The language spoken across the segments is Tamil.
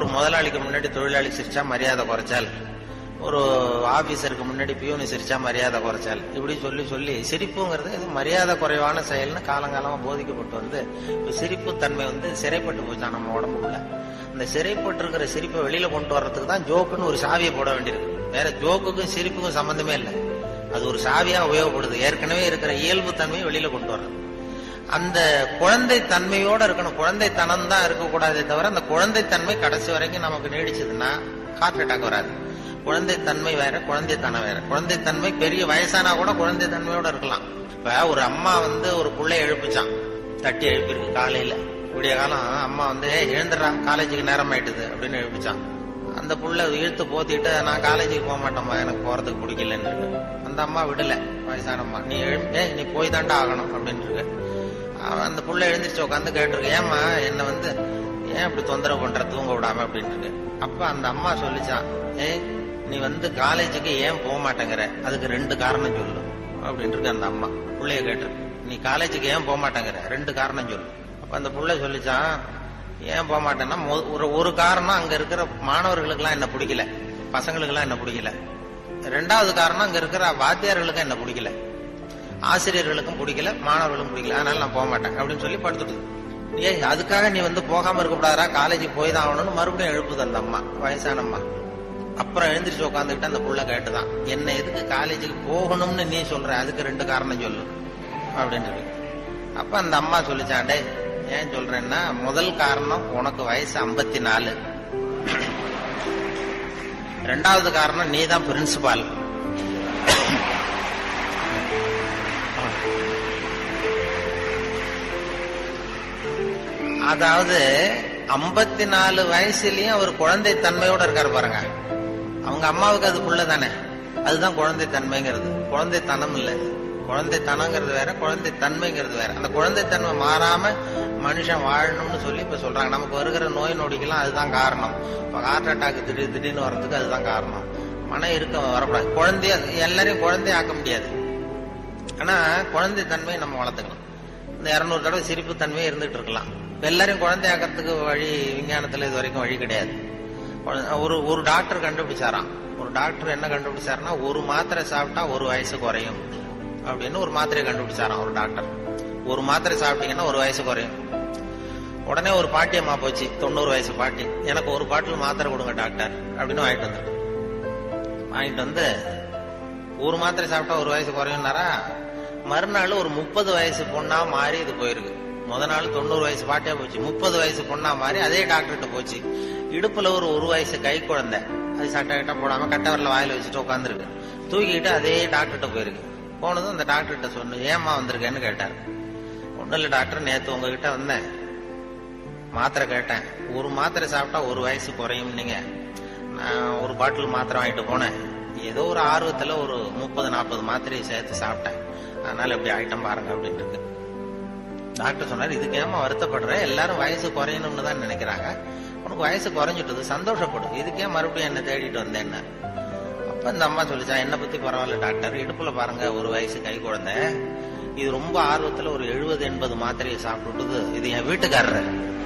முதலாளிக்கு முன்னாடி தொழிலாளி சிரிச்சா மரியாதை குறைச்சால் ஒரு ஆபீசருக்கு முன்னாடி பியூனி சிரிச்சா மரியாதை குறைச்சால் இப்படி சொல்லி சொல்லி சிரிப்புங்கிறது இது மரியாதை குறைவான செயல்னு காலங்காலமா போதிக்கப்பட்டு வந்து இப்ப சிரிப்பு தன்மை வந்து சிறைப்பட்டு போச்சான் நம்ம உடம்புக்குள்ள இந்த சிறைப்பட்டு இருக்கிற சிரிப்பை வெளியில கொண்டு வர்றதுக்கு தான் ஜோக்குன்னு ஒரு சாவியை போட வேண்டியிருக்கு வேற ஜோக்குக்கும் சிரிப்புக்கும் சம்பந்தமே இல்லை அது ஒரு சாவியா உபயோகப்படுது ஏற்கனவே இருக்கிற இயல்பு தன்மையை வெளியில கொண்டு வர்றது அந்த குழந்தை தன்மையோட இருக்கணும் குழந்தைத்தனம் தான் இருக்கக்கூடாதே தவிர அந்த குழந்தைத்தன்மை கடைசி வரைக்கும் நமக்கு நீடிச்சதுன்னா ஹார்ட் அட்டாக் வராது குழந்தைத்தன்மை வேற குழந்தைத்தனம் வேற குழந்தைத்தன்மை பெரிய வயசானா கூட குழந்தைத்தன்மையோட இருக்கலாம் இப்ப ஒரு அம்மா வந்து ஒரு புள்ளைய எழுப்பிச்சான் தட்டி எழுப்பியிருக்கு காலையில விடிய காலம் அம்மா வந்து "ஏய், எழுந்துடுறா காலேஜுக்கு நேரம் ஆயிட்டுது அப்படின்னு எழுப்பிச்சான் அந்த புள்ள இழுத்து போத்திட்டு நான் காலேஜுக்கு போக மாட்டேம்மா எனக்கு போறதுக்கு பிடிக்கலன்னு இருக்கு அந்த அம்மா விடல வயசான அம்மா நீ எழு- ஏய் நீ போய் தாண்டா ஆகணும் அப்படின்னு இருக்கு அவன் அந்த புள்ள எழுந்திரிச்சு உட்காந்து கேட்டிருக்கு ஏம்மா என்ன வந்து ஏன் இப்படி தொந்தரவு பண்ற தூங்க விடாம அப்படின்னு இருக்கு அப்ப அந்த அம்மா சொல்லிச்சான் ஏய் நீ வந்து காலேஜுக்கு ஏன் போக மாட்டேங்கிற அதுக்கு ரெண்டு காரணம் சொல்லு அப்படின்னு இருக்கு அந்த அம்மா புள்ளைய கேட்டிருக்கு நீ காலேஜுக்கு ஏன் போக மாட்டேங்கிற ரெண்டு காரணம் சொல்லு அப்ப அந்த புள்ள சொல்லிச்சான் ஏன் போக மாட்டேன்னா மொ- ஒரு ஒரு காரணம் அங்க இருக்கிற மாணவர்களுக்கெல்லாம் என்ன பிடிக்கல பசங்களுக்கெல்லாம் என்ன பிடிக்கல ரெண்டாவது காரணம் அங்க இருக்கிற வாத்தியார்களுக்கும் என்ன பிடிக்கல ஆசிரியர்களுக்கும் பிடிக்கல மாணவர்களுக்கும் பிடிக்கல அதனால நான் போக மாட்டேன் அப்படின்னு சொல்லி படுத்துட்டு ஏய் அதுக்காக நீ வந்து போகாம இருக்கக்கூடாதா காலேஜுக்கு போய் தான் ஆகணும்னு மறுபடியும் எழுப்புது அந்த அம்மா வயசான அம்மா அப்புறம் எழுந்திரிச்சு உட்காந்துக்கிட்டு அந்த புள்ள கேட்டுதான் என்ன எதுக்கு காலேஜுக்கு போகணும்னு நீ சொல்ற அதுக்கு ரெண்டு காரணம் சொல்லு அப்படின்னு சொல்லி அப்ப அந்த அம்மா சொல்லிச்சான் டேய் ஏன் சொல்றேன்னா முதல் காரணம் உனக்கு வயசு ஐம்பத்தி நாலு ரெண்டாவது காரணம் நீ தான் பிரின்சிபால் அதாவது ஐம்பத்தி நாலு வயசுலயும் அவர் குழந்தை தன்மையோட இருக்காரு பாருங்க அவங்க அம்மாவுக்கு அது புள்ள தானே அதுதான் குழந்தை தன்மைங்கிறது குழந்தைத்தனம் இல்ல குழந்தைத்தனங்கிறது வேற குழந்தை தன்மைங்கிறது வேற அந்த குழந்தைத்தன்மை மாறாம மனுஷன் வாழணும்னு சொல்லி இப்ப சொல்றாங்க நமக்கு வருகிற நோய் நொடிக்கெல்லாம் அதுதான் காரணம் இப்ப ஹார்ட் அட்டாக் திடீர் திடீர்னு வர்றதுக்கு அதுதான் காரணம் மன இருக்க வரக்கூடாது குழந்தைய எல்லாரையும் குழந்தை ஆக்க முடியாது ஆனா குழந்தை தன்மையை நம்ம வளர்த்துக்கணும் இந்த இருநூறு தடவை சிரிப்பு தன்மையே இருந்துட்டு இருக்கலாம் இப்ப எல்லாரையும் குழந்தை ஆக்கிறதுக்கு வழி விஞ்ஞானத்துல இது வரைக்கும் வழி கிடையாது குழந்தை- ஒரு ஒரு டாக்டர் கண்டுபிடிச்சாராம் ஒரு டாக்டர் என்ன கண்டுபிடிச்சாருன்னா ஒரு மாத்திரை சாப்பிட்டா ஒரு வயசு குறையும் அப்படின்னு ஒரு மாத்திரையை கண்டுபிடிச்சாராம் ஒரு டாக்டர் ஒரு மாத்திரை சாப்பிட்டீங்கன்னா ஒரு வயசு குறையும் உடனே ஒரு பாட்டி அம்மா போச்சு தொண்ணூறு வயசு பாட்டி எனக்கு ஒரு பாட்டில் மாத்திரை கொடுங்க டாக்டர் அப்படின்னு வாங்கிட்டு வந்துருக்கு வாங்கிட்டு வந்து ஒரு மாத்திரை சாப்பிட்டா ஒரு வயசு குறையும்னாரா மறுநாள் ஒரு முப்பது வயசு பொண்ணா மாறி இது போயிருக்கு முத நாள் தொண்ணூறு வயசு பாட்டியா போச்சு முப்பது வயசு பொண்ணா மாறி அதே டாக்டர்கிட்ட போச்சு இடுப்புல ஒரு ஒரு வயசு கை குழந்தை அது சட்டை கிட்ட போடாம கட்டை வரல வாயில வச்சுட்டு உட்காந்துருக்கு தூக்கிட்டு அதே டாக்டர்கிட்ட போயிருக்கு போனதும் அந்த டாக்டர்கிட்ட சொன்னு ஏமா வந்திருக்கேன்னு கேட்டார் ஒன்னும் இல்ல டாக்டர் நேத்து உங்ககிட்ட வந்தேன் மாத்திரை கேட்டேன் ஒரு மாத்திரை சாப்பிட்டா ஒரு வயசு குறையும் நீங்க நான் ஒரு பாட்டில் மாத்திரை வாங்கிட்டு போனேன் ஏதோ ஒரு ஆர்வத்துல ஒரு முப்பது நாற்பது மாத்திரையை சேர்த்து சாப்பிட்டேன் அதனால இப்படி ஆயிட்டம் பாருங்க அப்படின்னு இருக்கு டாக்டர் சொன்னார் இதுக்கு ஏமா வருத்தப்படுற எல்லாரும் வயசு குறையணும்னு தான் நினைக்கிறாங்க உனக்கு வயசு குறைஞ்சிட்டது சந்தோஷப்படு இதுக்கு ஏன் மறுபடியும் என்ன தேடிட்டு வந்தேன்னு அப்ப இந்த அம்மா சொல்லிச்சா என்ன பத்தி பரவாயில்ல டாக்டர் இடுப்புல பாருங்க ஒரு வயசு கை குழந்தை இது ரொம்ப ஆர்வத்துல ஒரு எழுபது எண்பது மாத்திரையை சாப்பிட்டுட்டுது இது என் வீட்டுக்காரரு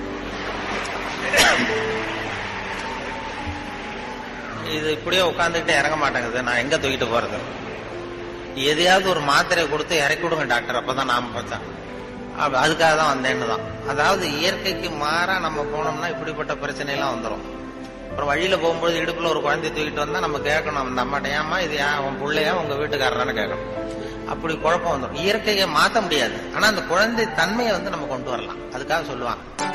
இது இப்படியே உட்காந்துக்கிட்டு இறங்க மாட்டேங்குது நான் எங்க தூக்கிட்டு போறது எதையாவது ஒரு மாத்திரை கொடுத்து இறக்கி விடுங்க டாக்டர் அப்பதான் நாம பார்த்தேன் அப்ப அதுக்காக தான் வந்தேன்னு தான் அதாவது இயற்கைக்கு மாறா நம்ம போனோம்னா இப்படிப்பட்ட பிரச்சனை எல்லாம் வந்துடும் அப்புறம் வழியில போகும்போது இடுப்புல ஒரு குழந்தை தூக்கிட்டு வந்தா நம்ம கேட்கணும் அந்த அம்மாட்ட ஏமா இது ஏன் உன் பிள்ளையா உங்க வீட்டுக்காரரான்னு கேட்கணும் அப்படி குழப்பம் வந்துடும் இயற்கையை மாத்த முடியாது ஆனா அந்த குழந்தை தன்மையை வந்து நம்ம கொண்டு வரலாம் அதுக்காக சொல்லுவாங்க